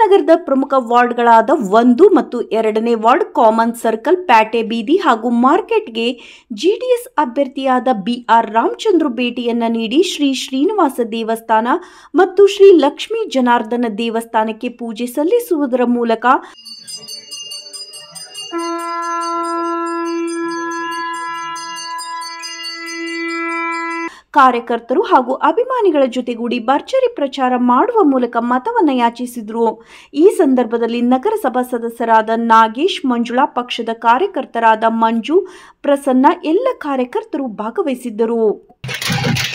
ನಗರದ ಪ್ರಮುಖ ವಾರ್ಡ್ಗಳಾದ ಒಂದು ಮತ್ತು ಎರಡನೇ ವಾರ್ಡ್ ಕಾಮನ್ ಸರ್ಕಲ್ ಪ್ಯಾಟೆ ಬೀದಿ ಹಾಗೂ ಮಾರ್ಕೆಟ್ಗೆ ಜೆಡಿಎಸ್ ಅಭ್ಯರ್ಥಿಯಾದ ಬಿಆರ್ ರಾಮಚಂದ್ರ ಭೇಟಿಯನ್ನ ನೀಡಿ ಶ್ರೀ ಶ್ರೀನಿವಾಸ ದೇವಸ್ಥಾನ ಮತ್ತು ಶ್ರೀ ಲಕ್ಷ್ಮೀ ಜನಾರ್ದನ ದೇವಸ್ಥಾನಕ್ಕೆ ಪೂಜೆ ಸಲ್ಲಿಸುವುದರ ಮೂಲಕ ಕಾರ್ಯಕರ್ತರು ಹಾಗೂ ಅಭಿಮಾನಿಗಳ ಜೊತೆಗೂಡಿ ಭರ್ಜರಿ ಪ್ರಚಾರ ಮಾಡುವ ಮೂಲಕ ಮತವನ್ನ ಯಾಚಿಸಿದ್ರು ಈ ಸಂದರ್ಭದಲ್ಲಿ ನಗರಸಭಾ ಸದಸ್ಯರಾದ ನಾಗೇಶ್ ಮಂಜುಳಾ ಪಕ್ಷದ ಕಾರ್ಯಕರ್ತರಾದ ಮಂಜು ಪ್ರಸನ್ನ ಎಲ್ಲ ಕಾರ್ಯಕರ್ತರು ಭಾಗವಹಿಸಿದ್ದರು